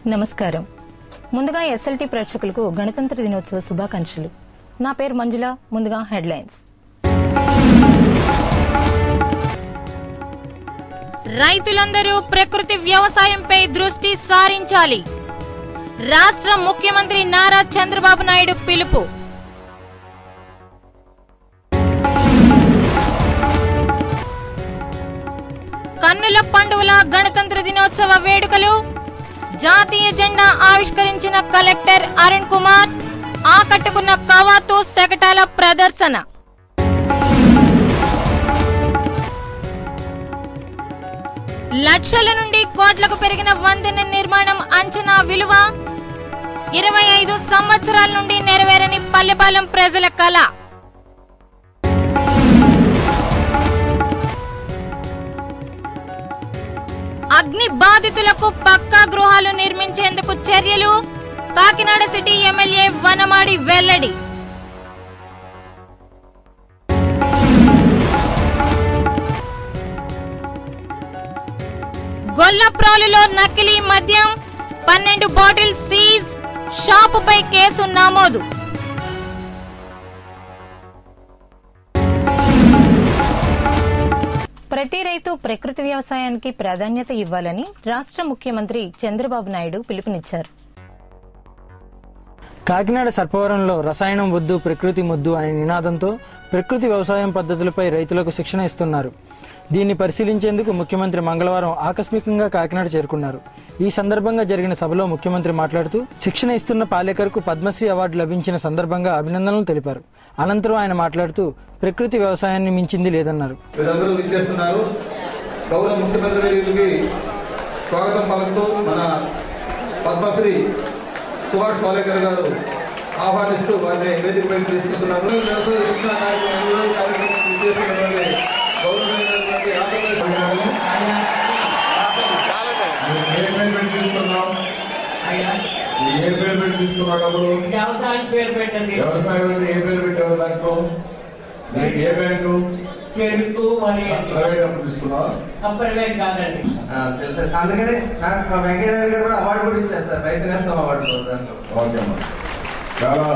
నమస్కారం ముందుగా ఎస్ఎల్టీ ప్రేక్షకులకు గణతంత్ర దినోత్సవ శుభాకాంక్షలు నా పేరు మంజుల ముందుగా హెడ్లైన్స్ రైతులందరూ ప్రకృతి వ్యవసాయంపై దృష్టి సారించాలి రాష్ట్ర ముఖ్యమంత్రి నారా చంద్రబాబు నాయుడు పిలుపు కన్నుల పండుగల గణతంత్ర దినోత్సవ వేడుకలు జాతీయ జెండా ఆవిష్కరించిన కలెక్టర్ అరుణ్ కుమార్ ఆకట్టుకున్న కవాతు శకటాల ప్రదర్శన లక్షల నుండి కోట్లకు పెరిగిన వంతెన నిర్మాణం అంచనా విలువ ఇరవై ఐదు సంవత్సరాల నుండి నెరవేరని పల్లెపాలెం ప్రజల కళ అగ్ని బాధితులకు పక్కా గృహాలు నిర్మించేందుకు చర్యలు కాకినాడ సిటీ ఎమ్మెల్యే వనమాడి వెల్లడి గొల్లప్రాలులో నకిలీ మద్యం పన్నెండు బాటిల్ సీజ్ షాపుపై కేసు నమోదు ప్రతి రైతు ప్రకృతి వ్యవసాయానికి ప్రాధాన్యత ఇవ్వాలని రాష్ట్ర ముఖ్యమంత్రి చంద్రబాబు నాయుడు పిలుపునిచ్చారు కాకినాడ సర్పవరంలో రసాయనం వద్దు ప్రకృతి ముద్దు అనే నినాదంతో ప్రకృతి వ్యవసాయం పద్ధతులపై రైతులకు శిక్షణ ఇస్తున్నారు దీన్ని పరిశీలించేందుకు ముఖ్యమంత్రి మంగళవారం ఆకస్మికంగా కాకినాడ చేరుకున్నారు ఈ సందర్భంగా జరిగిన సభలో ముఖ్యమంత్రి మాట్లాడుతూ శిక్షణ ఇస్తున్న పాలేకర్కు పద్మశ్రీ అవార్డు లభించిన సందర్భంగా అభినందనలు తెలిపారు అనంతరం ఆయన మాట్లాడుతూ ప్రకృతి వ్యవసాయాన్ని మించింది లేదన్నారు వీరందరూ విచ్చేస్తున్నారు గౌరవ ముఖ్యమంత్రి వర్యులకి స్వాగతం పలుకుతూ మన పద్మశ్రీ సుభాష్ పాలేకర్ గారు ఆహ్వానిస్తూ వారిని వేదికపైకి తీసుకుంటున్నారు వ్యవసాయ శిక్షణ కార్యక్రమంలో కార్యక్రమం విచ్చేస్తున్నటువంటి గౌరవమైనటువంటి ఆంధ్రప్రదేశ్ గారిని ఏ పేమెంట్ తీసుకున్నాం ఏ పేమెంట్ తీసుకున్నావు డబ్బులు వ్యవసాయం పేరు పెట్టండి వ్యవసాయం అంటే ఏ పేరు పెట్టావు దాంట్లో నీకు ఏ బ్యాంకు చెరుకు మరి ప్రైవేట్ అప్పు తీసుకున్నావా ప్రైవేట్ కాదండి తెలుసు అందుకని నాకు మా వెంకయ్య నాయుడు గారు కూడా అవార్డు కూడా ఇచ్చేస్తారు రైతు నేస్తం అవార్డు దాంట్లో ఓకే అమ్మా చాలా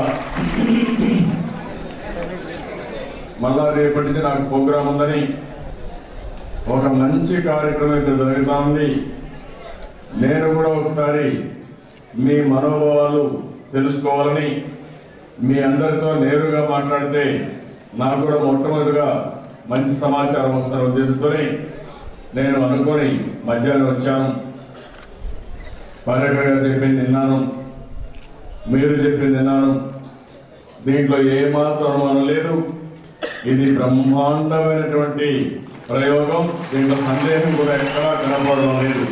మళ్ళా రేపటి నుంచి నాకు ప్రోగ్రాం ఉందని ఒక మంచి కార్యక్రమం ఇక్కడ జరుగుతా ఉంది నేను కూడా ఒకసారి మీ మనోభావాలు తెలుసుకోవాలని మీ అందరితో నేరుగా మాట్లాడితే నాకు కూడా మొట్టమొదటిగా మంచి సమాచారం వస్తున్న ఉద్దేశంతోనే నేను అనుకొని మధ్యాహ్నం వచ్చాను పర్యటన గారు చెప్పింది విన్నాను మీరు చెప్పింది విన్నాను దీంట్లో ఏమాత్రం అనుమానం లేదు ఇది బ్రహ్మాండమైనటువంటి ప్రయోగం దీంట్లో సందేహం కూడా ఎక్కడా కనపడడం లేదు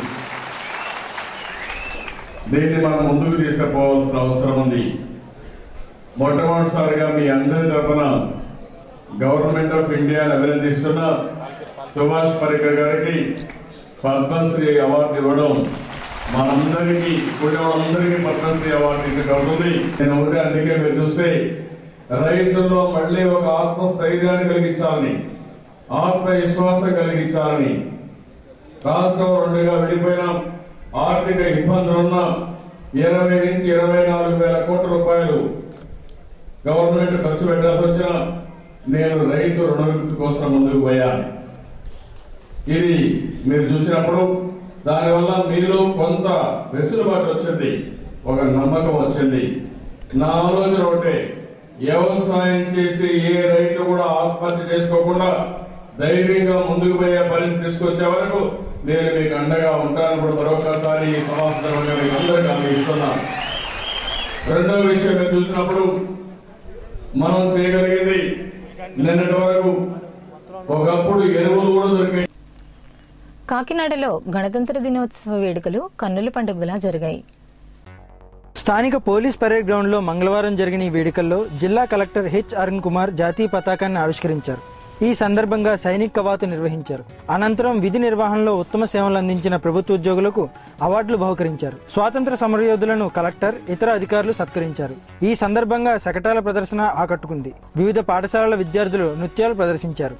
దీన్ని మనం ముందుకు తీసుకుపోవాల్సిన అవసరం ఉంది మొట్టమొదటిసారిగా మీ అందరి తరఫున గవర్నమెంట్ ఆఫ్ ఇండియాని అభినందిస్తున్న సుభాష్ పరేకర్ గారికి పద్మశ్రీ అవార్డు ఇవ్వడం మనందరికీ కూడా అందరికీ పద్మశ్రీ అవార్డు ఇవ్వడం అవుతుంది నేను ఒకటే అందుకే మీరు చూస్తే రైతుల్లో మళ్ళీ ఒక ఆత్మస్థైర్యాన్ని కలిగించాలని ఆత్మవిశ్వాసం కలిగించాలని రాష్ట్రం రెండుగా విడిపోయిన ఆర్థిక ఇబ్బందులున్న ఇరవై నుంచి ఇరవై నాలుగు వేల కోట్ల రూపాయలు గవర్నమెంట్ ఖర్చు పెట్టాల్సి వచ్చిన నేను రైతు రుణ విముక్తి కోసం ముందుకు పోయాను ఇది మీరు చూసినప్పుడు దానివల్ల మీలో కొంత వెసులుబాటు వచ్చింది ఒక నమ్మకం వచ్చింది నా ఆలోచన ఒకటే వ్యవసాయం చేసి ఏ రైతు కూడా ఆత్మహత్య చేసుకోకుండా ధైర్యంగా ముందుకు పోయే పరిస్థితి తీసుకొచ్చే వరకు నేను మీకు అండగా ఉంటాను ఇప్పుడు మరొకసారి ఈ సమాచారంగా మీకు అందరికీ హామీ ఇస్తున్నాను రెండో విషయం మీరు చూసినప్పుడు మనం చేయగలిగేది నిన్నటి వరకు ఒకప్పుడు ఎరువులు కూడా దొరికాయి కాకినాడలో గణతంత్ర దినోత్సవ వేడుకలు కన్నుల పండుగలా జరిగాయి స్థానిక పోలీస్ పరేడ్ గ్రౌండ్ లో మంగళవారం జరిగిన ఈ వేడుకల్లో జిల్లా కలెక్టర్ హెచ్ అరుణ్ కుమార్ జాతీయ పతాకాన్ని ఆవిష్కరించారు ఈ సందర్భంగా సైనిక్ కవాతు నిర్వహించారు అనంతరం విధి నిర్వహణలో ఉత్తమ సేవలు అందించిన ప్రభుత్వ ఉద్యోగులకు అవార్డులు బహుకరించారు స్వాతంత్ర సమరయోధులను కలెక్టర్ ఇతర అధికారులు సత్కరించారు ఈ సందర్భంగా శకటాల ప్రదర్శన ఆకట్టుకుంది వివిధ పాఠశాలల విద్యార్థులు నృత్యాలు ప్రదర్శించారు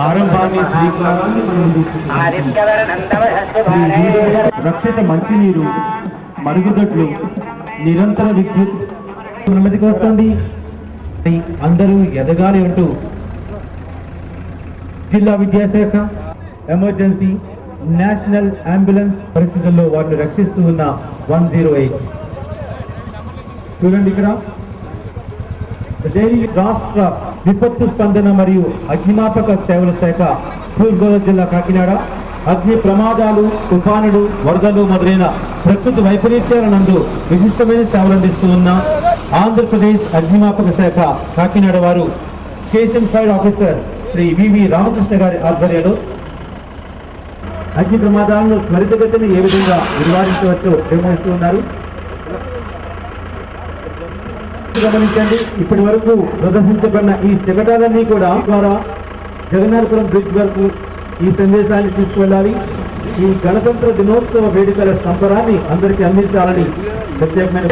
ఆరంభాన్ని శ్రీకారాన్ని మనం చూస్తున్నాం. ఈ వీడిలో రక్షిత మంచినీరు మరుగుదొడ్లు నిరంతర విద్యుత్ నెమ్మదికి వస్తుంది అందరూ ఎదగాలి అంటూ జిల్లా విద్యాశాఖ ఎమర్జెన్సీ నేషనల్ అంబులెన్స్ పరిస్థితుల్లో వారిని రక్షిస్తూ ఉన్న వన్ జీరో ఎయిట్ చూడండి ఇక్కడ డైలీ రాష్ట్ర విపత్తు స్పందన మరియు అగ్నిమాపక సేవల శాఖ తూర్పుగోదావరి జిల్లా కాకినాడ అగ్ని ప్రమాదాలు తుఫానులు వరదలు మొదలైన ప్రకృతి వైపరీత్యాల నందు విశిష్టమైన సేవలు అందిస్తూ ఉన్న ఆంధ్రప్రదేశ్ అగ్నిమాపక శాఖ కాకినాడ వారు station fire officer Shri V V Ramakrishna గారి ఆధ్వర్యంలో అగ్ని ప్రమాదాలను త్వరితగతిని ఏ విధంగా నివారించవచ్చో నిర్వహిస్తూ ఉన్నారు గమనించండి ఇప్పటి వరకు ప్రదర్శించబడిన ఈ శకటాలన్నీ కూడా ద్వారా జగన్నాథపురం బ్రిడ్జ్ వరకు ఈ సందేశాన్ని తీసుకువెళ్ళాలి ఈ గణతంత్ర దినోత్సవ వేడుకల సంబరాన్ని అందరికీ అందించాలని ప్రత్యేకమైన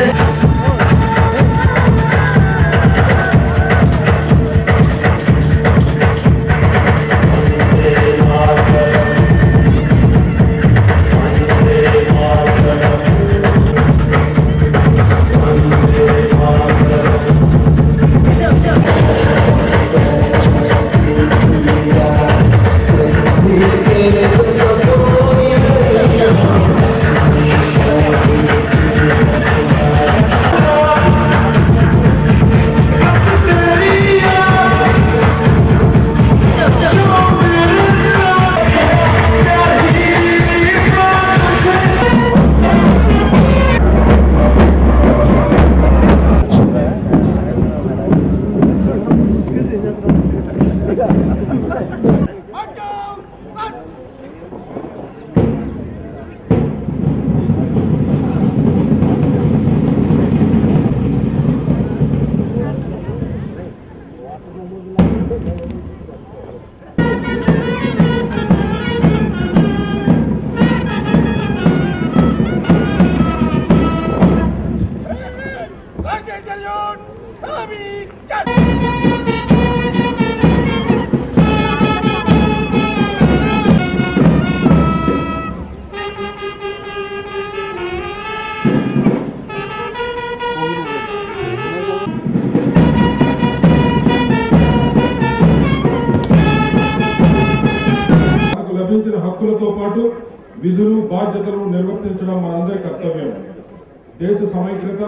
మనకు లభించిన హక్కులతో పాటు విధులు బాధ్యతలు నిర్వర్తించడం మనందరి కర్తవ్యం దేశ సమైక్యత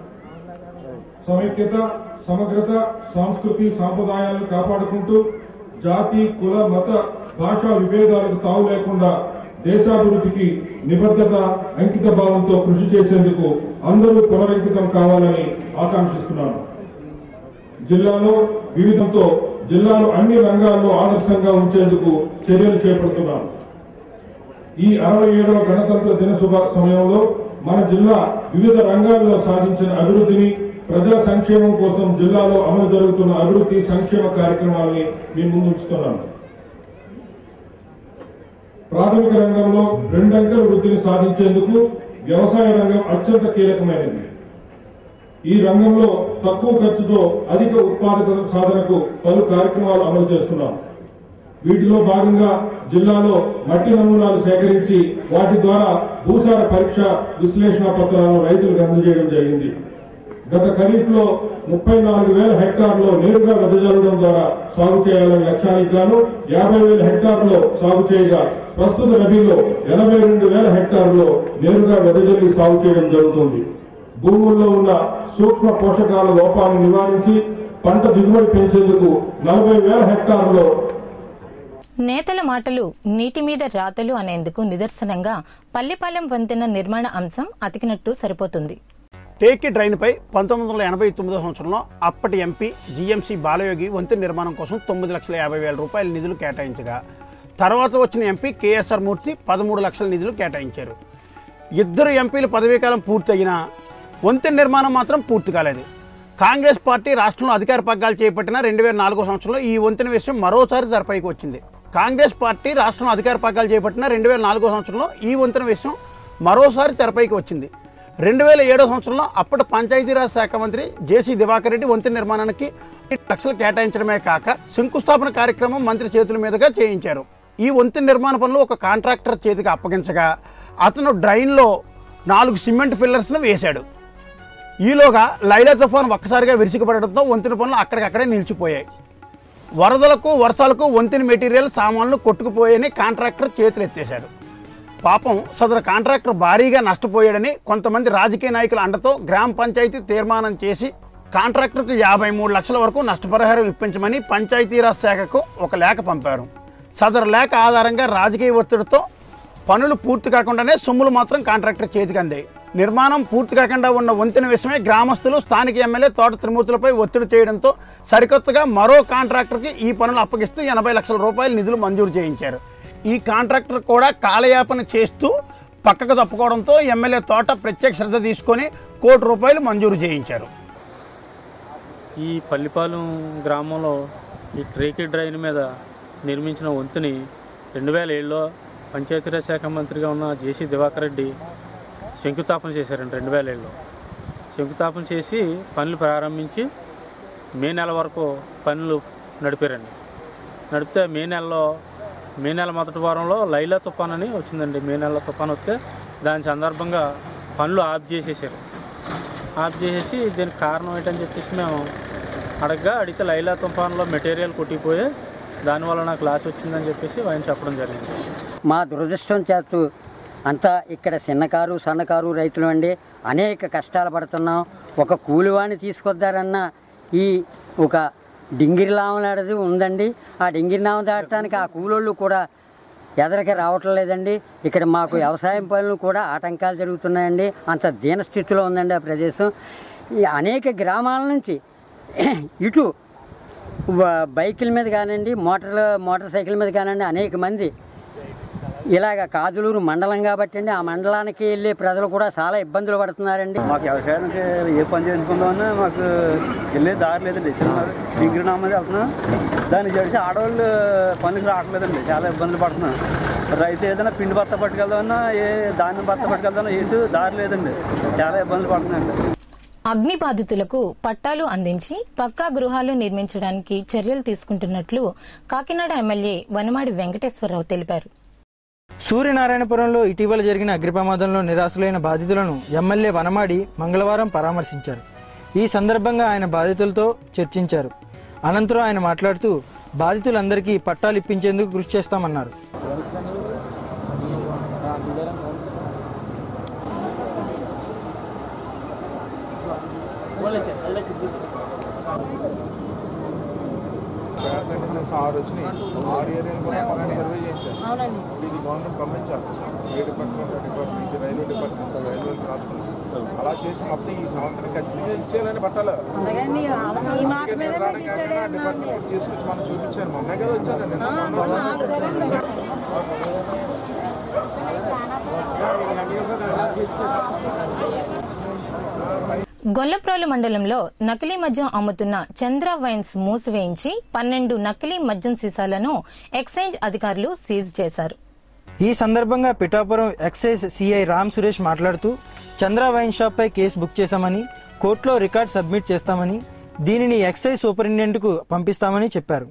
సమైక్యత సమగ్రత సంస్కృతి సాంప్రదాయాలను కాపాడుకుంటూ జాతి కుల మత భాషా విభేదాలకు తావు లేకుండా దేశాభివృద్ధికి నిబద్ధత అంకిత భావంతో కృషి చేసేందుకు అందరూ పునరంకితం కావాలని ఆకాంక్షిస్తున్నాను జిల్లాలో వివిధంతో జిల్లాను అన్ని రంగాల్లో ఆదర్శంగా ఉంచేందుకు చర్యలు చేపడుతున్నాం ఈ అరవై ఏడవ గణతంత్ర దినశుభ సమయంలో మన జిల్లా వివిధ రంగాల్లో సాధించిన అభివృద్ధిని ప్రజా సంక్షేమం కోసం జిల్లాలో అమలు జరుగుతున్న అభివృద్ధి సంక్షేమ కార్యక్రమాలని మీ ముందు ఉంచుతున్నాను ప్రాథమిక రంగంలో రెండంకెల వృద్ధిని సాధించేందుకు వ్యవసాయ రంగం అత్యంత కీలకమైనది ఈ రంగంలో తక్కువ ఖర్చుతో అధిక ఉత్పాదక సాధనకు పలు కార్యక్రమాలు అమలు చేస్తున్నాం వీటిలో భాగంగా జిల్లాలో మట్టి నమూనాలు సేకరించి వాటి ద్వారా భూసార పరీక్ష విశ్లేషణ పత్రాలను రైతులకు అందజేయడం జరిగింది గత ఖరీఫ్ లో ముప్పై నాలుగు వేల హెక్టార్లో నేరుగా వెదజల్లడం ద్వారా సాగు చేయాలని లక్ష్యానికి గాను యాభై వేల హెక్టార్లో సాగు చేయగా ప్రస్తుత రబీలో ఎనభై రెండు వేల హెక్టార్లో నేరుగా వెదజల్లి సాగు చేయడం జరుగుతుంది భూముల్లో ఉన్న సూక్ష్మ పోషకాల లోపాన్ని నివారించి పంట దిగుబడి పెంచేందుకు నలభై వేల హెక్టార్లో నేతల మాటలు నీటి మీద రాతలు అనేందుకు నిదర్శనంగా పల్లిపాలెం వంతెన నిర్మాణ అంశం అతికినట్టు సరిపోతుంది టేకి డ్రైన్పై పంతొమ్మిది వందల ఎనభై తొమ్మిదో సంవత్సరంలో అప్పటి ఎంపీ జీఎంసీ బాలయోగి వంతెన నిర్మాణం కోసం తొమ్మిది లక్షల యాభై వేల రూపాయల నిధులు కేటాయించగా తర్వాత వచ్చిన ఎంపీ కేఎస్ఆర్ మూర్తి పదమూడు లక్షల నిధులు కేటాయించారు ఇద్దరు ఎంపీల పదవీకాలం పూర్తయినా వంతెన నిర్మాణం మాత్రం పూర్తి కాలేదు కాంగ్రెస్ పార్టీ రాష్ట్రంలో అధికార పగ్గాలు చేపట్టిన రెండు వేల నాలుగో సంవత్సరంలో ఈ వంతెన విషయం మరోసారి తెరపైకి వచ్చింది కాంగ్రెస్ పార్టీ రాష్ట్రంలో అధికార పగ్గాలు చేపట్టిన రెండు వేల నాలుగో సంవత్సరంలో ఈ వంతెన విషయం మరోసారి తెరపైకి వచ్చింది రెండు వేల ఏడో సంవత్సరంలో అప్పటి పంచాయతీరాజ్ శాఖ మంత్రి జేసీ దివాకర్ రెడ్డి వంతెన నిర్మాణానికి లక్షలు కేటాయించడమే కాక శంకుస్థాపన కార్యక్రమం మంత్రి చేతుల మీదుగా చేయించారు ఈ వంతెన నిర్మాణ పనులు ఒక కాంట్రాక్టర్ చేతికి అప్పగించగా అతను డ్రైన్లో నాలుగు సిమెంట్ పిల్లర్స్ను వేశాడు ఈలోగా లైలా తుఫాన్ ఒక్కసారిగా విరుచుకుపడడంతో వంతెన పనులు అక్కడికక్కడే నిలిచిపోయాయి వరదలకు వర్షాలకు వంతెన మెటీరియల్ సామాన్లు కొట్టుకుపోయాయని కాంట్రాక్టర్ చేతులు ఎత్తేశాడు పాపం సదరు కాంట్రాక్టర్ భారీగా నష్టపోయాడని కొంతమంది రాజకీయ నాయకుల అండతో గ్రామ పంచాయతీ తీర్మానం చేసి కాంట్రాక్టర్కు యాభై మూడు లక్షల వరకు నష్టపరిహారం ఇప్పించమని పంచాయతీరాజ్ శాఖకు ఒక లేఖ పంపారు సదరు లేఖ ఆధారంగా రాజకీయ ఒత్తిడితో పనులు పూర్తి కాకుండానే సొమ్ములు మాత్రం కాంట్రాక్టర్ చేతికి అందాయి నిర్మాణం పూర్తి కాకుండా ఉన్న వంతెన విషయమై గ్రామస్తులు స్థానిక ఎమ్మెల్యే తోట త్రిమూర్తులపై ఒత్తిడి చేయడంతో సరికొత్తగా మరో కాంట్రాక్టర్కి ఈ పనులు అప్పగిస్తూ ఎనభై లక్షల రూపాయల నిధులు మంజూరు చేయించారు ఈ కాంట్రాక్టర్ కూడా కాలయాపన చేస్తూ పక్కకు తప్పుకోవడంతో ఎమ్మెల్యే తోట ప్రత్యేక శ్రద్ధ తీసుకొని కోటి రూపాయలు మంజూరు చేయించారు ఈ పల్లిపాలెం గ్రామంలో ఈ ట్రేకి డ్రైన్ మీద నిర్మించిన వంతుని రెండు వేల ఏడులో పంచాయతీరాజ్ శాఖ మంత్రిగా ఉన్న జేసీ దివాకర్ రెడ్డి శంకుస్థాపన చేశారండి రెండు వేల ఏడులో శంకుస్థాపన చేసి పనులు ప్రారంభించి మే నెల వరకు పనులు నడిపారండి నడిపితే మే నెలలో మే నెల మొదటి వారంలో లైలా తుఫాన్ అని వచ్చిందండి మే నెల తుఫాన్ వస్తే దాని సందర్భంగా పనులు ఆఫ్ చేసేసారు ఆఫ్ చేసేసి దీనికి కారణం ఏంటని చెప్పేసి మేము అడగగా అడిగితే లైలా తుఫాన్లో మెటీరియల్ కొట్టిపోయి దానివల్ల నాకు లాస్ వచ్చిందని చెప్పేసి ఆయన చెప్పడం జరిగింది మా దురదృష్టం చేస్తూ అంతా ఇక్కడ చిన్నకారు సన్నకారు రైతులు అండి అనేక కష్టాలు పడుతున్నాం ఒక కూలివాణి తీసుకొద్దారన్న ఈ ఒక డింగిరి లావలాడది ఉందండి ఆ డింగిరి నావం దాటడానికి ఆ కూలోళ్ళు కూడా ఎదరికి రావటం లేదండి ఇక్కడ మాకు వ్యవసాయం పనులు కూడా ఆటంకాలు జరుగుతున్నాయండి అంత దీనస్థితిలో ఉందండి ఆ ప్రదేశం ఈ అనేక గ్రామాల నుంచి ఇటు వ- బైకుల మీద కానివ్వండి మోటార్ మోటార్ సైకిల్ మీద కానివ్వండి అనేక మంది ఇలాగ కాజులూరు మండలం కాబట్టి అండి ఆ మండలానికి వెళ్ళే ప్రజలు కూడా చాలా ఇబ్బందులు పడుతున్నారండి మాకు వ్యవసాయానికి ఏ పని చేసుకుందామన్నా మాకు వెళ్ళే దారి లేదండి చిన్నారు డిగ్రీ నామది వెళ్తున్నాం దాన్ని చేసి ఆడవాళ్ళు పనికి రావట్లేదండి చాలా ఇబ్బందులు పడుతున్నాం రైతు ఏదైనా పిండి బత్త పట్టుకెళ్దామన్నా ఏ ధాన్యం బత్త పట్టుకెళ్దామన్నా ఎటు దారి లేదండి చాలా ఇబ్బందులు పడుతున్నాయండి అగ్ని బాధితులకు పట్టాలు అందించి పక్కా గృహాలు నిర్మించడానికి చర్యలు తీసుకుంటున్నట్లు కాకినాడ ఎమ్మెల్యే వనమాడి వెంకటేశ్వరరావు తెలిపారు సూర్యనారాయణపురంలో ఇటీవల జరిగిన అగ్ని ప్రమాదంలో నిరాశలైన బాధితులను ఎమ్మెల్యే వనమాడి మంగళవారం పరామర్శించారు ఈ సందర్భంగా ఆయన బాధితులతో చర్చించారు అనంతరం ఆయన మాట్లాడుతూ బాధితులందరికీ పట్టాలు ఇప్పించేందుకు కృషి చేస్తామన్నారు ఆరు వచ్చినాయి ఆరు ఏరియాలు కూడా పలానా సర్వే చేయించారు ఇది గవర్నమెంట్ పంపించాలి ఏ డిపార్ట్మెంట్ డిపార్ట్మెంట్ నుంచి రైల్వే డిపార్ట్మెంట్ రైల్వే రాష్ట్రం అలా చేసి మొత్తం ఈ సంవత్సరం ఖచ్చితంగా ఇచ్చేయాలని పట్టాలి అందుకే నేను రావడానికి ఆ డిపార్ట్మెంట్ తీసుకొచ్చి మనం చూపించాను మొన్నే కదా వచ్చాను నిన్న గొల్లప్రోలు మండలంలో నకిలీ మద్యం అమ్ముతున్న చంద్ర వైన్స్ మూసివేయించి పన్నెండు నకిలీ మద్యం సీసాలను ఎక్సైజ్ అధికారులు సీజ్ చేశారు ఈ సందర్భంగా పిఠాపురం ఎక్సైజ్ సిఐ రామ్ సురేష్ మాట్లాడుతూ చంద్ర వైన్ షాప్ పై కేసు బుక్ చేశామని కోర్టులో రికార్డ్ సబ్మిట్ చేస్తామని దీనిని ఎక్సైజ్ సూపరింటెండెంట్ కు పంపిస్తామని చెప్పారు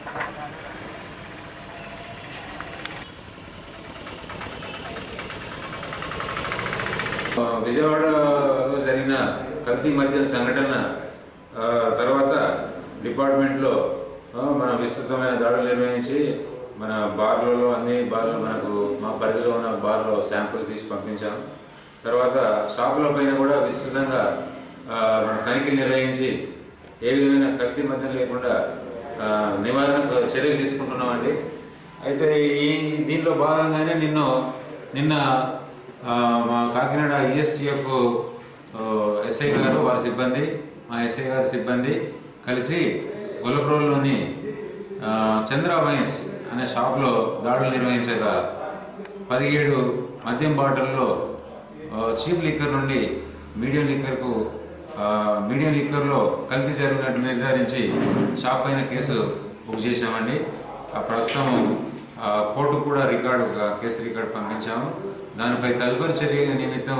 విజయవాడలో జరిగిన కల్తీ మద్యం సంఘటన ఆ, తర్వాత డిపార్ట్మెంట్లో ఆ, మన విస్తృతమైన దాడులు నిర్వహించి మన బార్లలో అన్ని బార్లు మనకు మా పరిధిలో ఉన్న బార్లో శాంపుల్ తీసి పంపించాం తర్వాత షాపుల పైన కూడా విస్తృతంగా ఆ, మన తనిఖీలు నిర్వహించి ఏ విధమైన కల్తీ మద్యం లేకుండా ఆ, నివారణకు చర్యలు తీసుకుంటున్నామండి అయితే ఈ దీంట్లో భాగంగానే నిన్ను నిన్న ఆ, మా కాకినాడ ఈఎస్టీఎఫ్ ఎస్ఐ గారు వారి సిబ్బంది మా ఎస్ఐ గారి సిబ్బంది కలిసి గొల్లప్రోల్లోని ఆ, చంద్ర వైన్స్ అనే షాప్లో దాడులు నిర్వహించగా పదిహేడు మద్యం బాటిల్లో ఆ, చీప్ లిక్కర్ నుండి మీడియం లిక్కర్కు ఆ, మీడియం లిక్కర్లో కల్తీ జరిగినట్టు నిర్ధారించి షాప్ పైన కేసు బుక్ చేశామండి ఆ ప్రస్తుతం ఆ, కోర్టుకు కూడా రికార్డు ఒక కేసు రికార్డు పంపించాము దానిపై తదుపరి చర్య నిమిత్తం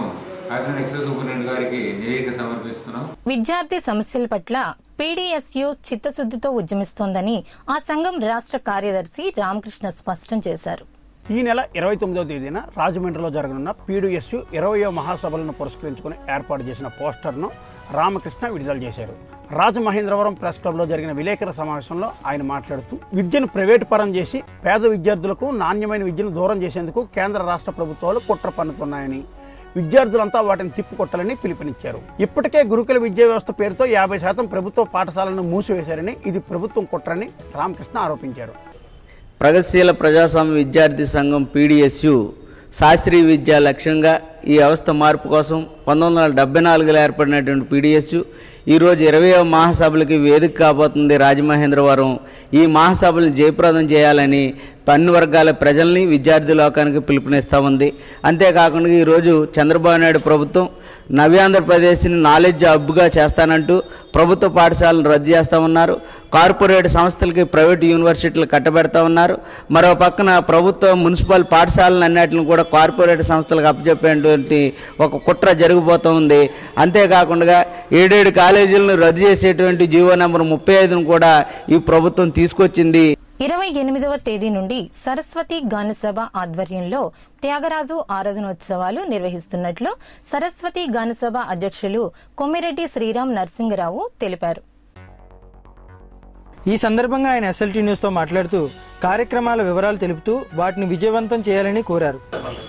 కాకినాడ ఎక్సైజ్ సూపరింటెండెంట్ గారికి నివేదిక సమర్పిస్తున్నాం విద్యార్థి సమస్యల పట్ల పీడీఎస్యు చిత్తశుద్దితో ఉద్యమిస్తోందని ఆ సంఘం రాష్ట్ర కార్యదర్శి రామకృష్ణ స్పష్టం చేశారు ఈ నెల ఇరవై తొమ్మిదవ తేదీన రాజమండ్రిలో జరగనున్న పీడీఎస్యు ఇరవయో మహాసభలను పురస్కరించుకుని ఏర్పాటు చేసిన పోస్టర్ను రామకృష్ణ విడుదల చేశారు రాజమహేంద్రవరం ప్రెస్ క్లబ్లో జరిగిన విలేకరుల సమావేశంలో ఆయన మాట్లాడుతూ విద్యను ప్రైవేటు పరం చేసి పేద విద్యార్థులకు నాణ్యమైన విద్యను దూరం చేసేందుకు కేంద్ర రాష్ట్ర ప్రభుత్వాలు కుట్ర పన్నుతున్నాయని విద్యార్థులంతా వాటిని తిప్పికొట్టాలని పిలుపునిచ్చారు ఇప్పటికే గురుకుల విద్యా వ్యవస్థ పేరుతో యాభై శాతం ప్రభుత్వ పాఠశాలను మూసివేశారని ఇది ప్రభుత్వం కుట్రని రామకృష్ణ ఆరోపించారు ప్రగతిశీల ప్రజాస్వామ్య విద్యార్థి సంఘం పీడిఎస్యు శాస్త్రీయ విద్య లక్ష్యంగా ఈ వ్యవస్థ మార్పు కోసం పంతొమ్మిది వందల డెబ్బై నాలుగులో ఏర్పడినటువంటి పీడిఎస్యు ఈరోజు ఇరవయవ మహాసభలకి వేదిక కాబోతుంది రాజమహేంద్రవరం ఈ మహాసభలను జయప్రదం చేయాలని అన్ని వర్గాల ప్రజల్ని విద్యార్థి లోకానికి పిలుపునిస్తా ఉంది అంతేకాకుండా ఈరోజు చంద్రబాబు నాయుడు ప్రభుత్వం నవ్యాంధ్రప్రదేశ్ని నాలెడ్జ్ హబ్గా చేస్తానంటూ ప్రభుత్వ పాఠశాలను రద్దు చేస్తా ఉన్నారు కార్పొరేట్ సంస్థలకి ప్రైవేట్ యూనివర్సిటీలు కట్టబెడతా ఉన్నారు మరో పక్కన ప్రభుత్వ మున్సిపల్ పాఠశాలను అన్నిటిని కూడా కార్పొరేట్ సంస్థలకు అప్పచెప్పేటువంటి ఒక కుట్ర జరిగిపోతూ ఉంది అంతేకాకుండా ఏడేడు కాలేజీలను రద్దు చేసేటువంటి జీవో నెంబర్ ముప్పై ఐదును కూడా ఈ ప్రభుత్వం తీసుకొచ్చింది ఇరవై ఎనిమిదవ తేదీ నుండి సరస్వతి గానసభ ఆధ్వర్యంలో త్యాగరాజు ఆరాధనోత్సవాలు నిర్వహిస్తున్నట్లు సరస్వతి గానసభ అధ్యక్షులు కొమ్మిరెడ్డి శ్రీరామ్ నరసింగరావు తెలిపారు ఈ సందర్భంగా ఆయన ఎస్ఎల్టీ న్యూస్తో మాట్లాడుతూ కార్యక్రమాల వివరాలు తెలుపుతూ వాటిని విజయవంతం చేయాలని కోరారు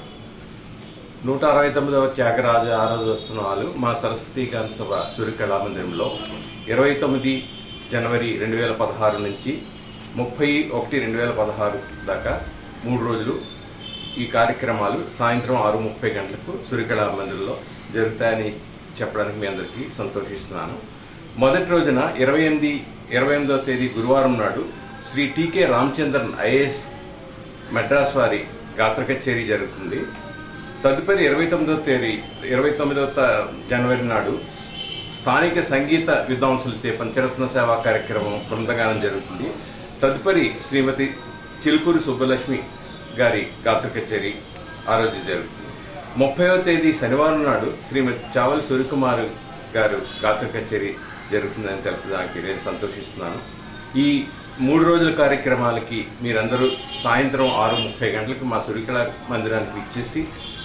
నూట అరవై తొమ్మిదవ త్యాగరాజ ఆరాధోత్సవాలు మా సరస్వతి గాన సభ సూర్యకళా మందిరంలో ఇరవై తొమ్మిది జనవరి రెండు వేల పదహారు నుంచి ముప్పై ఒకటి రెండు వేల పదహారు దాకా మూడు రోజులు ఈ కార్యక్రమాలు సాయంత్రం ఆరు ముప్పై గంటలకు సూర్యకళా మందిరంలో జరుగుతాయని చెప్పడానికి మీ అందరికీ సంతోషిస్తున్నాను మొదటి రోజున ఇరవై ఎనిమిది ఇరవై ఎనిమిదవ తేదీ గురువారం నాడు శ్రీ టీకే రామచంద్రన్ ఐఏఎస్ మెడ్రాస్ వారి గాత్ర కచేరీ జరుగుతుంది తదుపరి ఇరవై తొమ్మిదవ తేదీ ఇరవై తొమ్మిదవ త- జనవరి నాడు స్థానిక సంగీత విద్వాంసులచే పంచరత్న సేవా కార్యక్రమం బృందగానం జరుగుతుంది తదుపరి శ్రీమతి చిలుకూరి సుబ్బలక్ష్మి గారి గాత్ర కచేరీ ఆ రోజు జరుగుతుంది ముప్పైవ తేదీ శనివారం నాడు శ్రీమతి చావల్ సూర్యకుమార్ గారు గాత్ర కచేరీ జరుగుతుందని తెలుపడానికి నేను సంతోషిస్తున్నాను ఈ మూడు రోజుల కార్యక్రమాలకి మీరందరూ సాయంత్రం ఆరు ముప్పై గంటలకు మా సూర్యకళ మందిరానికి ఇచ్చేసి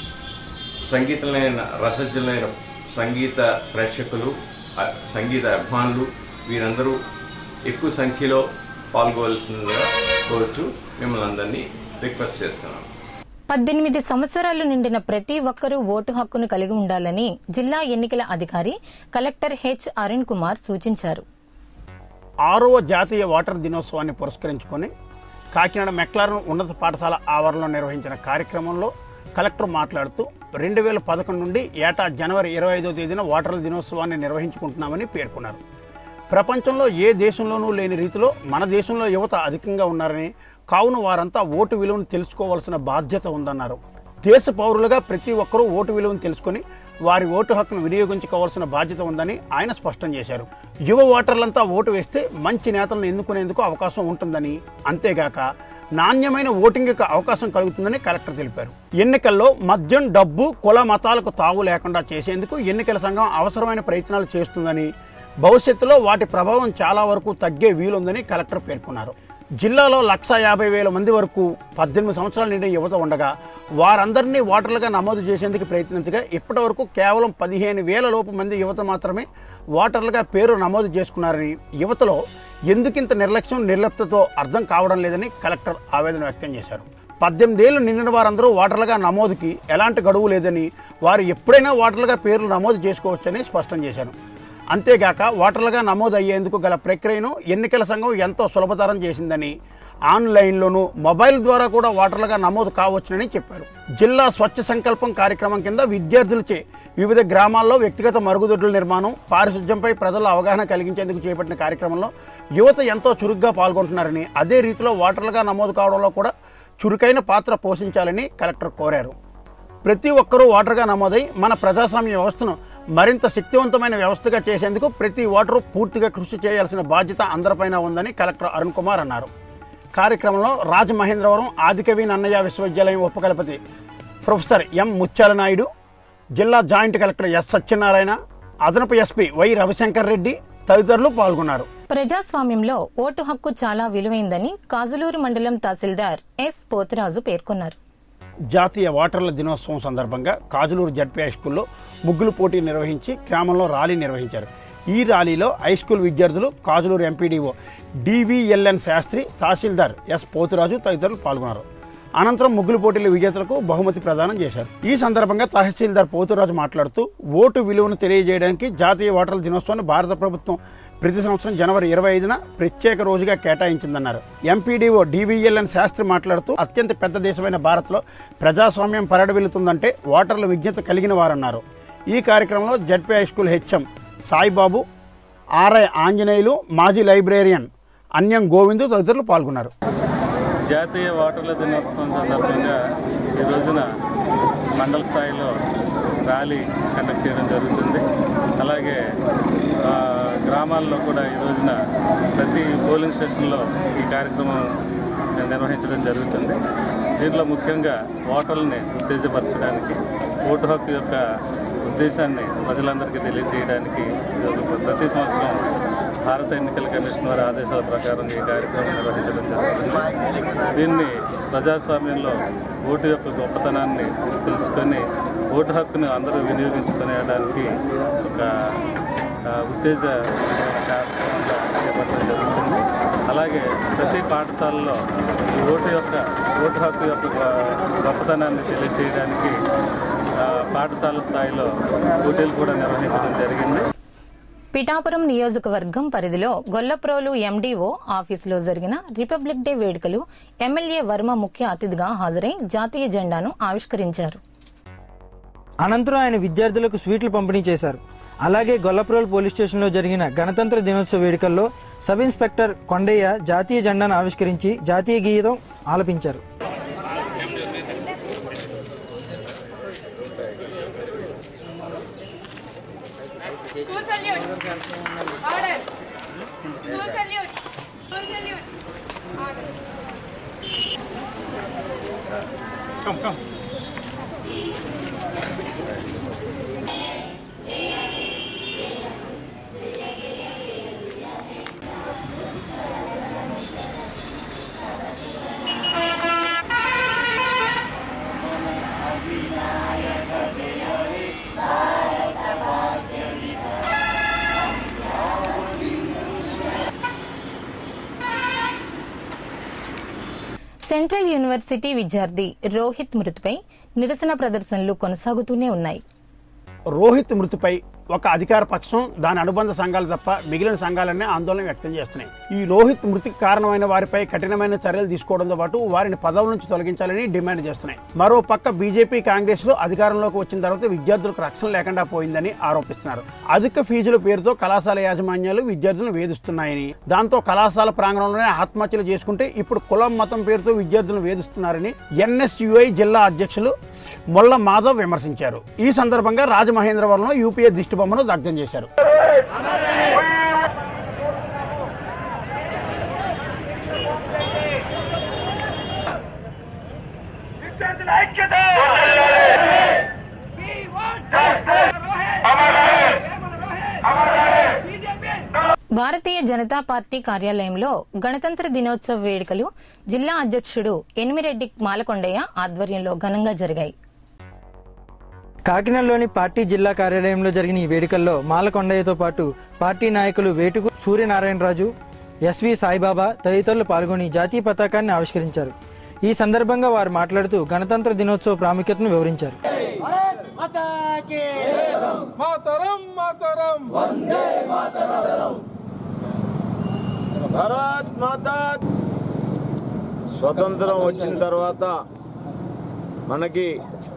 సంగీతమైన రసజ్ఞులైన సంగీత ప్రేక్షకులు అ- సంగీత అభిమానులు వీరందరూ ఎక్కువ సంఖ్యలో పాల్గొవలసిందిగా కోరుచు మిమ్మల్ని అందరినీ రిక్వెస్ట్ చేస్తున్నాను పద్దెనిమిది సంవత్సరాలు నిండిన ప్రతి ఒక్కరూ ఓటు హక్కును కలిగి ఉండాలని జిల్లా ఎన్నికల అధికారి కలెక్టర్ హెచ్ అరుణ్ కుమార్ సూచించారు ఆరవ జాతీయ ఓటర్ దినోత్సవాన్ని పురస్కరించుకొని కాకినాడ మెక్లారన్ ఉన్నత పాఠశాల ఆవరణలో నిర్వహించిన కార్యక్రమంలో కలెక్టర్ మాట్లాడుతూ రెండు వేల పదకొండు నుండి ఏటా జనవరి ఇరవై ఐదో తేదీన ఓటర్ల దినోత్సవాన్ని నిర్వహించుకుంటున్నామని పేర్కొన్నారు ప్రపంచంలో ఏ దేశంలోనూ లేని రీతిలో మన దేశంలో యువత అధికంగా ఉన్నారని కావున వారంతా ఓటు విలువను తెలుసుకోవాల్సిన బాధ్యత ఉందన్నారు దేశ పౌరులుగా ప్రతి ఒక్కరూ ఓటు విలువను తెలుసుకొని వారి ఓటు హక్కును వినియోగించుకోవాల్సిన బాధ్యత ఉందని ఆయన స్పష్టం చేశారు యువ ఓటర్లంతా ఓటు వేస్తే మంచి నేతలను ఎన్నుకునేందుకు అవకాశం ఉంటుందని అంతేగాక నాణ్యమైన ఓటింగ్కి అవకాశం కలుగుతుందని కలెక్టర్ తెలిపారు ఎన్నికల్లో మద్యం డబ్బు కుల మతాలకు తావు లేకుండా చేసేందుకు ఎన్నికల సంఘం అవసరమైన ప్రయత్నాలు చేస్తుందని భవిష్యత్తులో వాటి ప్రభావం చాలా వరకు తగ్గే వీలుందని కలెక్టర్ పేర్కొన్నారు జిల్లాలో లక్ష యాభై వేల మంది వరకు పద్దెనిమిది సంవత్సరాల నిండిన యువత ఉండగా వారందరినీ ఓటర్లుగా నమోదు చేసేందుకు ప్రయత్నించగా ఇప్పటి వరకు కేవలం పదిహేను వేల లోపు మంది యువత మాత్రమే ఓటర్లుగా పేరు నమోదు చేసుకున్నారని యువతలో ఎందుకింత నిర్లక్ష్యం నిర్లిప్తతో అర్థం కావడం లేదని కలెక్టర్ ఆవేదన వ్యక్తం చేశారు పద్దెనిమిదేళ్లు నిండిన వారందరూ ఓటర్లుగా నమోదుకి ఎలాంటి గడువు లేదని వారు ఎప్పుడైనా ఓటర్లుగా పేర్లు నమోదు చేసుకోవచ్చని స్పష్టం చేశారు అంతేగాక ఓటర్లుగా నమోదు అయ్యేందుకు గల ప్రక్రియను ఎన్నికల సంఘం ఎంతో సులభతరం చేసిందని ఆన్లైన్లోనూ మొబైల్ ద్వారా కూడా ఓటర్లుగా నమోదు కావచ్చునని చెప్పారు జిల్లా స్వచ్ఛ సంకల్పం కార్యక్రమం కింద విద్యార్థులచే వివిధ గ్రామాల్లో వ్యక్తిగత మరుగుదొడ్ల నిర్మాణం పారిశుధ్యంపై ప్రజల అవగాహన కలిగించేందుకు చేపట్టిన కార్యక్రమంలో యువత ఎంతో చురుగ్గా పాల్గొంటున్నారని అదే రీతిలో ఓటర్లుగా నమోదు కావడంలో కూడా చురుకైన పాత్ర పోషించాలని కలెక్టర్ కోరారు ప్రతి ఒక్కరూ ఓటర్గా నమోదై మన ప్రజాస్వామ్య వ్యవస్థను మరింత శక్తివంతమైన వ్యవస్థగా చేసేందుకు ప్రతి ఓటరు పూర్తిగా కృషి చేయాల్సిన బాధ్యత అందరిపైన ఉందని కలెక్టర్ అరుణ్ కుమార్ అన్నారు కార్యక్రమంలో రాజమహేంద్రవరం ఆదికవి నన్నయ్య విశ్వవిద్యాలయం ఉపకులపతి ప్రొఫెసర్ ఎం ముత్యాల నాయుడు జిల్లా జాయింట్ కలెక్టర్ ఎస్ సత్యనారాయణ అదనపు ఎస్పీ వై రవిశంకర్ రెడ్డి తదితరులు పాల్గొన్నారు ప్రజాస్వామ్యంలో ఓటు హక్కు చాలా విలువైందని కాజులూరు మండలం తహసీల్దార్ ఎస్ పోతురాజు పేర్కొన్నారు జాతీయ ఓటర్ల దినోత్సవం సందర్భంగా కాజులూరు జడ్పీ హై స్కూల్లో ముగ్గులు పోటీ నిర్వహించి గ్రామంలో ర్యాలీ నిర్వహించారు ఈ ర్యాలీలో హై స్కూల్ విద్యార్థులు కాజులూరు ఎంపీడీఓ డివిఎల్ఎన్ శాస్త్రి తహసీల్దార్ ఎస్ పోతురాజు తదితరులు పాల్గొన్నారు అనంతరం ముగ్గులు పోటీల విజేతలకు బహుమతి ప్రదానం చేశారు ఈ సందర్భంగా తహసీల్దార్ పోతురాజు మాట్లాడుతూ ఓటు విలువను తెలియజేయడానికి జాతీయ ఓటర్ల దినోత్సవాన్ని భారత ప్రభుత్వం ప్రతి సంవత్సరం జనవరి ఇరవై ఐదున ప్రత్యేక రోజుగా కేటాయించిందన్నారు ఎంపీడీఓ డివిఎల్ఎన్ శాస్త్రి మాట్లాడుతూ అత్యంత పెద్ద దేశమైన భారత్లో ప్రజాస్వామ్యం పరడవిల్లుతుందంటే ఓటర్ల విజ్ఞత కలిగిన వారన్నారు ఈ కార్యక్రమంలో ZP high school HM Saibabu RI Anjaneyulu మాజీ లైబ్రేరియన్ అన్యం గోవిందు తదితరులు పాల్గొన్నారు జాతీయ ఓటర్ల దినోత్సవం సందర్భంగా ఈ రోజున మండల స్థాయిలో ర్యాలీ కండక్ట్ చేయడం జరుగుతుంది అలాగే ఆ, గ్రామాల్లో కూడా ఈ రోజున ప్రతి పోలింగ్ స్టేషన్లో ఈ కార్యక్రమం నిర్వహించడం జరుగుతుంది దీంట్లో ముఖ్యంగా ఓటర్లని ఉత్తేజపరచడానికి ఓటు హక్కు యొక్క ఉద్దేశాన్ని ప్రజలందరికీ తెలియజేయడానికి ఇది ఒక ప్రతి సంవత్సరం భారత ఎన్నికల కమిషన్ వారి ఆదేశాల ప్రకారం ఈ కార్యక్రమం నిర్వహించడం జరుగుతుంది దీన్ని ప్రజాస్వామ్యంలో ఓటు యొక్క గొప్పతనాన్ని తెలుసుకొని ఓటు హక్కును అందరూ వినియోగించుకునేయడానికి ఒక ఆ, ఉత్తేజ కార్యక్రమంగా చేపట్టడం జరుగుతుంది అలాగే ప్రతి పాఠశాలలో ఈ ఓటు యొక్క ఓటు హక్కు యొక్క గొ- గొప్పతనాన్ని తెలియజేయడానికి ఆ, పాఠశాల స్థాయిలో పోటీలు కూడా నిర్వహించడం జరిగింది పిఠాపురం నియోజకవర్గం పరిధిలో గొల్లప్రోలు ఎండీఓ ఆఫీసులో జరిగిన రిపబ్లిక్ డే వేడుకలు ఎమ్మెల్యే వర్మ ముఖ్య అతిథిగా హాజరై జాతీయ జెండాను ఆవిష్కరించారు అనంతరం ఆయన విద్యార్థులకు స్వీట్లు పంపిణీ చేశారు అలాగే గొల్లప్రోల్ పోలీస్ స్టేషన్లో జరిగిన గణతంత్ర దినోత్సవ వేడుకల్లో సబ్ ఇన్స్పెక్టర్ కొండయ్య జాతీయ జెండాను ఆవిష్కరించి జాతీయ గీతం ఆలపించారు School salute. Order. School salute. School salute. Order. Come, come. Central university విద్యార్థి రోహిత్ మృతిపై నిరసన ప్రదర్శనలు కొనసాగుతూనే ఉన్నాయి రోహిత్ మృతిపై ఒక అధికార పక్షం దాని అనుబంధ సంఘాలు తప్ప మిగిలిన సంఘాలన్నీ ఆందోళన వ్యక్తం చేస్తున్నాయి ఈ రోహిత్ మృతికి కారణమైన వారిపై కఠినమైన చర్యలు తీసుకోవడంతో పాటు వారిని పదవుల నుంచి తొలగించాలని డిమాండ్ చేస్తున్నాయి మరో పక్క బీజేపీ కాంగ్రెస్ లో అధికారంలోకి వచ్చిన తర్వాత విద్యార్థులకు రక్షణ లేకుండా పోయిందని ఆరోపిస్తున్నారు అధిక ఫీజుల పేరుతో కళాశాల యాజమాన్యాలు విద్యార్థులను వేధిస్తున్నాయని దాంతో కళాశాల ప్రాంగణంలోనే ఆత్మహత్యలు చేసుకుంటే ఇప్పుడు కులం మతం పేరుతో విద్యార్థులను వేధిస్తున్నారని ఎన్ఎస్యుఐ జిల్లా అధ్యక్షులు మొల్ల మాధవ్ విమర్శించారు ఈ సందర్భంగా రాజమహేంద్రవరంలో యూపీఏ దిష్టిబొమ్మను దగ్ధం చేశారు భారతీయ జనతా పార్టీ కార్యాలయంలో గణతంత్ర దినోత్సవ వేడుకలు జిల్లా అధ్యక్షుడు ఎనిమిరెడ్డి మాలకొండయ్య ఆధ్వర్యంలో ఘనంగా జరిగాయి కాకినాడలోని పార్టీ జిల్లా కార్యాలయంలో జరిగిన ఈ వేడుకల్లో మాలకొండయ్యతో పాటు పార్టీ నాయకులు వేటుకు సూర్యనారాయణరాజు ఎస్వి సాయిబాబా తదితరులు పాల్గొని జాతీయ పతాకాన్ని ఆవిష్కరించారు ఈ సందర్భంగా వారు మాట్లాడుతూ గణతంత్ర దినోత్సవ ప్రాముఖ్యతను వివరించారు మాతరం మాతరం వందే మాతరం భారత్ మాతా స్వతంత్రం వచ్చిన తర్వాత మనకి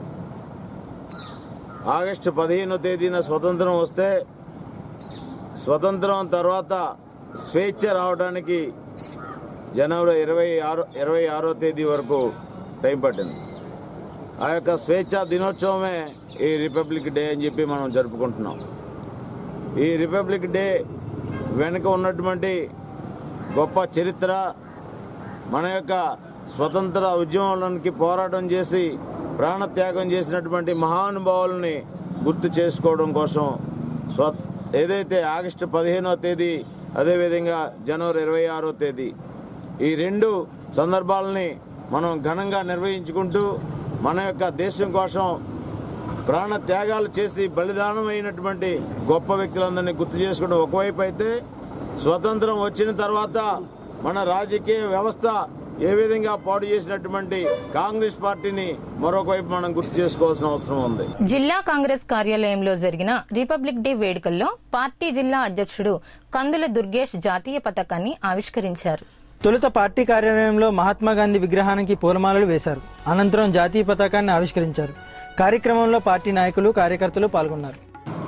ఆగస్టు పదిహేనో తేదీన స్వతంత్రం వస్తే స్వతంత్రం తర్వాత స్వేచ్ఛ రావడానికి జనవరి ఇరవై ఆరో ఇరవై ఆరో తేదీ వరకు టైం పట్టింది ఆ యొక్క స్వేచ్ఛ దినోత్సవమే ఈ రిపబ్లిక్ డే అని చెప్పి మనం జరుపుకుంటున్నాం ఈ రిపబ్లిక్ డే వెనుక ఉన్నటువంటి గొప్ప చరిత్ర మన యొక్క స్వతంత్ర ఉద్యమానికి పోరాటం చేసి ప్రాణత్యాగం చేసినటువంటి మహానుభావుల్ని గుర్తు చేసుకోవడం కోసం స్వ ఏదైతే ఆగస్టు పదిహేనో తేదీ అదేవిధంగా జనవరి ఇరవై ఆరో తేదీ ఈ రెండు సందర్భాలని మనం ఘనంగా నిర్వహించుకుంటూ మన యొక్క దేశం కోసం ప్రాణ త్యాగాలు చేసి బలిదానం అయినటువంటి గొప్ప వ్యక్తులందరినీ గుర్తు చేసుకోవడం ఒకవైపు అయితే స్వతంత్రం వచ్చిన తర్వాత మన రాజకీయ వ్యవస్థ ఏ విధంగా పాడు చేసినటువంటి కాంగ్రెస్ పార్టీని మరొక వైపు మనం గుర్తు చేసుకోవాల్సిన అవసరం ఉంది జిల్లా కాంగ్రెస్ కార్యాలయంలో జరిగిన రిపబ్లిక్ డే వేడుకల్లో పార్టీ జిల్లా అధ్యక్షుడు కందుల దుర్గేష్ జాతీయ పతాకాన్ని ఆవిష్కరించారు తొలుత పార్టీ కార్యాలయంలో మహాత్మా గాంధీ విగ్రహానికి పూలమాలలు వేశారు అనంతరం జాతీయ పతాకాన్ని ఆవిష్కరించారు కార్యక్రమంలో పార్టీ నాయకులు కార్యకర్తలు పాల్గొన్నారు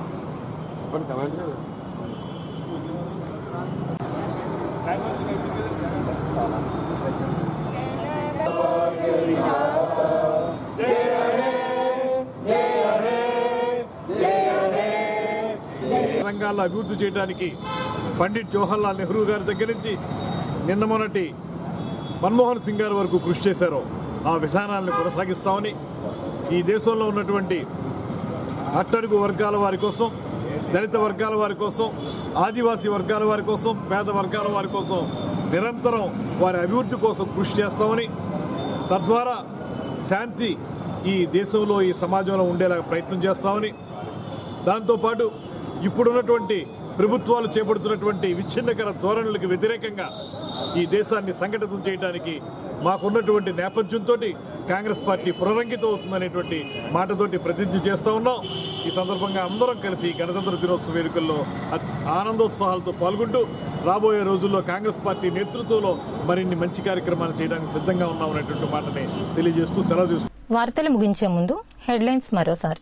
రంగాల్లో అభివృద్ధి చేయడానికి పండిట్ జవహర్లాల్ నెహ్రూ గారి దగ్గర నుంచి నిన్న మొన్నటి మన్మోహన్ సింగ్ గారి వరకు కృషి చేశారో ఆ విధానాలను కొనసాగిస్తామని ఈ దేశంలో ఉన్నటువంటి అట్టడుగు వర్గాల వారి కోసం దళిత వర్గాల వారి కోసం ఆదివాసీ వర్గాల వారి కోసం పేద వర్గాల వారి కోసం నిరంతరం వారి అభివృద్ధి కోసం కృషి చేస్తామని తద్వారా శాంతి ఈ దేశంలో ఈ సమాజంలో ఉండేలా ప్రయత్నం చేస్తామని దాంతోపాటు ఇప్పుడున్నటువంటి ప్రభుత్వాలు చేపడుతున్నటువంటి విచ్ఛిన్నకర ధోరణులకు వ్యతిరేకంగా ఈ దేశాన్ని సంఘటితం చేయడానికి మాకున్నటువంటి నేపథ్యంతో కాంగ్రెస్ పార్టీ పునరంకితం అవుతుందనేటువంటి మాటతోటి ప్రతిజ్ఞ చేస్తూ ఉన్నాం ఈ సందర్భంగా అందరం కలిసి గణతంత్ర దినోత్సవ వేడుకల్లో అత్- ఆనందోత్సాహాలతో పాల్గొంటూ రాబోయే రోజుల్లో కాంగ్రెస్ పార్టీ నేతృత్వంలో మరిన్ని మంచి కార్యక్రమాలు చేయడానికి సిద్ధంగా ఉన్నామనేటువంటి మాటని తెలియజేస్తూ సెలవు తీసుకుంటున్నాను. వార్తలు ముగించే ముందు హెడ్లైన్స్ మరోసారి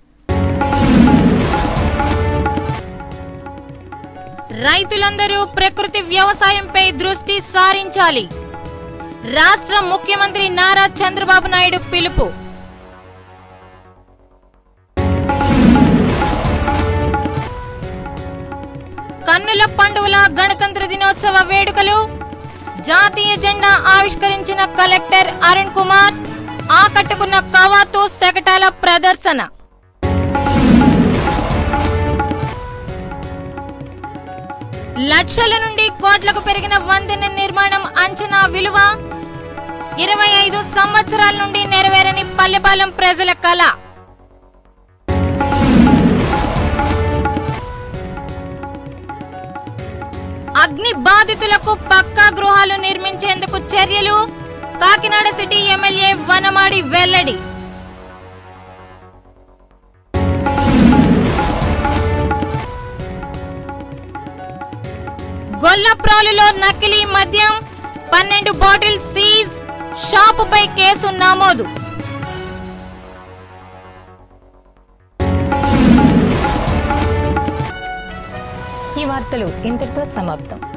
రైతులందరూ ప్రకృతి వ్యవసాయంపై దృష్టి సారించాలి రాష్ట్ర ముఖ్యమంత్రి నారా చంద్రబాబు నాయుడు పిలుపు కన్నుల పండుగల గణతంత్ర దినోత్సవ వేడుకలు జాతీయ జెండా ఆవిష్కరించిన కలెక్టర్ అరుణ్ కుమార్ ఆకట్టుకున్న కవాతు శకటాల ప్రదర్శన లక్షల నుండి కోట్లకు పెరిగిన వంతెన నిర్మాణం అంచనా విలువ ఇరవై ఐదు సంవత్సరాల నుండి నెరవేరని పల్లెపాలెం ప్రజల కళ అగ్ని బాధితులకు పక్కా గృహాలు నిర్మించేందుకు చర్యలు కాకినాడ సిటీ ఎమ్మెల్యే వనమాడి వెల్లడి గొల్లప్రాలులో నకిలీ మద్యం పన్నెండు బాటిల్ సీజ్ షాపుపై కేసు నమోదు ఈ వార్తలు ఇంతటితో సమాప్తం